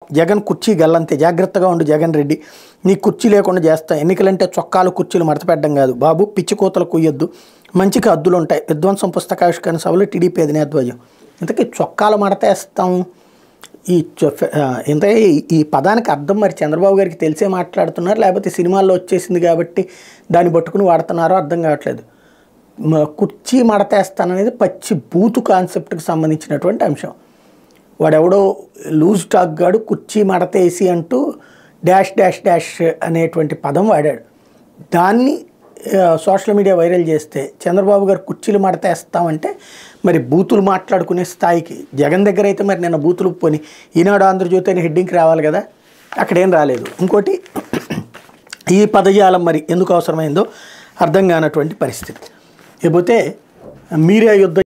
జగన్ కుర్చీ గల్లంతే జాగ్రత్తగా ఉండు జగన్ రెడ్డి నీ కుర్చీ లేకుండా చేస్తా ఎన్నికలంటే చొక్కాలు కుర్చీలు మడతపెట్టడం కాదు బాబు పిచ్చి కోతలు కుయ్యొద్దు మంచికి హద్దులు ఉంటాయి విధ్వంసం పుస్తకావిష్కరణ సభలో టీడీపీ అధినేత్వయం ఇంతకీ చొక్కాలు మడతేస్తాం ఈ చొ- ఆ, ఇంతకీ ఈ పదానికి అర్థం మరి చంద్రబాబు గారికి తెలిసే మాట్లాడుతున్నారు లేకపోతే సినిమాల్లో వచ్చేసింది కాబట్టి దాన్ని పట్టుకుని వాడుతున్నారో అర్థం కావట్లేదు మ- కుర్చీ మడతేస్తాననేది పచ్చి బూతు కాన్సెప్ట్కి సంబంధించినటువంటి అంశం వాడెవడో లూజ్ టాక్ గాడు కుర్చీ మడతేసి అంటూ డాష్ డాష్ డాష్ అనేటువంటి పదం వాడాడు దాన్ని ఆ, సోషల్ మీడియా వైరల్ చేస్తే చంద్రబాబు గారు కుర్చీలు మడతేస్తామంటే మరి బూతులు మాట్లాడుకునే స్థాయికి జగన్ దగ్గర అయితే మరి నిన్న బూతులు పోని ఈనాడు ఆంధ్రజ్యోతి అని హెడ్డింగ్కి రావాలి కదా అక్కడేం రాలేదు ఇంకోటి ఈ పదజాలం మరి ఎందుకు అవసరమైందో అర్థం కానటువంటి పరిస్థితి లేకపోతే మీరే యుద్ధ